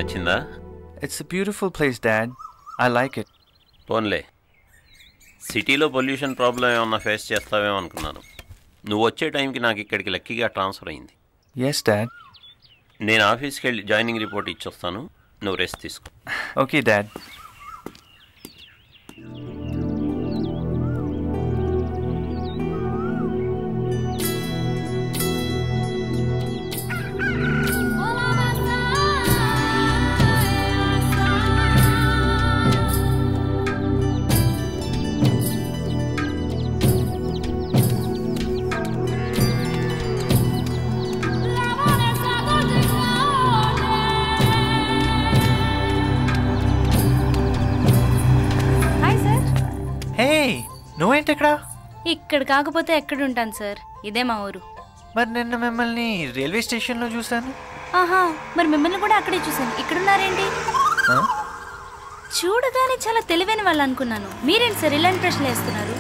నచ్చిందా It's a beautiful place, Dad. I like it. పోన్లే సిటీలో పొల్యూషన్ ప్రాబ్లం ఏమన్నా ఫేస్ చేస్తావేమో అనుకున్నాను నువ్వు వచ్చే టైంకి నాకు ఇక్కడికి లక్కీగా ట్రాన్స్ఫర్ అయింది Yes, Dad. నేను ఆఫీస్కి వెళ్ళి జాయినింగ్ రిపోర్ట్ ఇచ్చొస్తాను నువ్వు రెస్ట్ తీసుకో Okay, Dad. Hi sir Hey, నువ్వేంటి ఇక్కడ ఇక్కడ కాకపోతే ఎక్కడ ఉంటాను సార్ ఇదే మా ఊరు మరి నిన్న మిమ్మల్ని రైల్వే స్టేషన్లో చూశాను ఆహా మరి మిమ్మల్ని కూడా అక్కడే చూసాను ఇక్కడున్నారేంటి Huh? చూడగానే చాలా తెలివైన వాళ్ళు అనుకున్నాను మీరేంటి సార్ ఇలాంటి ప్రశ్నలు వేస్తున్నారు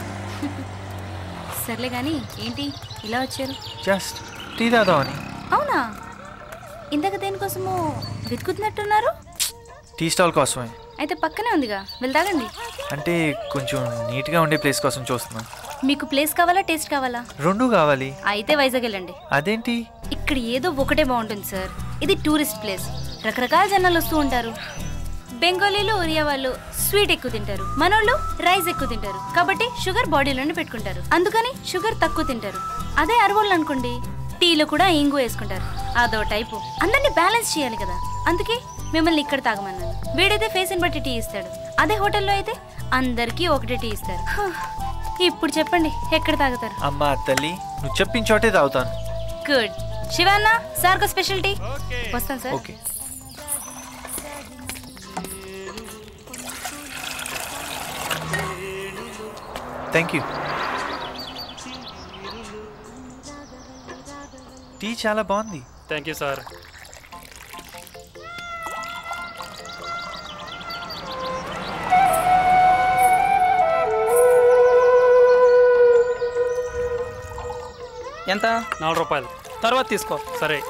సర్లే కానీ ఏంటి ఇలా వచ్చారు జస్ట్ టీ తాదామని అవునా ఇందాక దేనికోసమో వెతుకుతున్నట్టున్నారు టీ స్టాల్ కోసమే అయితే పక్కనే ఉందిగా వెళ్తాగండి అంటే కొంచెం నీట్గా ఉండే ప్లేస్ కోసం చూస్తున్నాం మీకు ప్లేస్ కావాలా టేస్ట్ కావాలా రెండు కావాలి అయితే వైజాగ్ వెళ్ళండి అదేంటి ఇక్కడ ఏదో ఒకటే బాగుంటుంది సార్ ఇది టూరిస్ట్ ప్లేస్ రకరకాల జనాలు వస్తూ ఉంటారు బెంగాలీలు ఒరియా వాళ్ళు స్వీట్ ఎక్కువ తింటారు మనోళ్ళు రైస్ ఎక్కువ తింటారు కాబట్టి షుగర్ బాడీలోనే పెట్టుకుంటారు అందుకని షుగర్ తక్కువ తింటారు అదే అరవోళ్ళు అనుకోండి టీలో కూడా ఇంగు వేసుకుంటారు అదో టైపు అందరినీ బ్యాలెన్స్ చేయాలి కదా అందుకే మిమ్మల్ని ఇక్కడ తాగమన్నాను వీడైతే ఫేస్ని బట్టి టీ ఇస్తాడు అదే హోటల్లో అయితే అందరికీ ఒకటే టీ ఇస్తారు హ, ఇప్పుడు చెప్పండి ఎక్కడ తాగుతారు అమ్మా తల్లి నువ్వు చెప్పిన చోటే తాగుతాను గుడ్ శివాన్న సార్కో స్పెషల్ టీ వస్తాను sir okay thank you tea చాలా బాగుంది థ్యాంక్ యూ సార్ ఎంత నాలుగు రూపాయలు తర్వాత తీసుకో సరే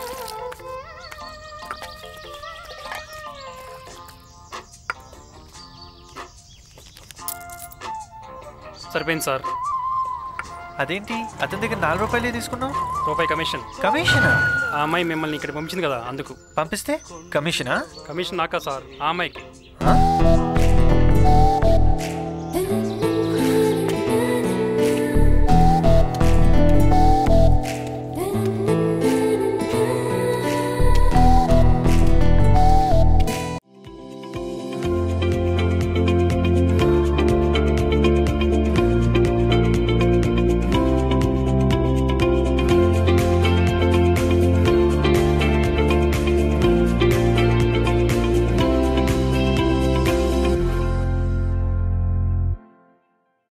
సరిపోయింది సార్ అదేంటి అతని దగ్గర నాలుగు రూపాయలే తీసుకున్నావు రూపాయి కమిషన్ కమిషనా ఆ అమ్మాయి మిమ్మల్ని ఇక్కడ పంపించింది కదా అందుకు పంపిస్తే కమిషనా కమిషన్ నాకా సార్ ఆ అమ్మాయికి ఆ?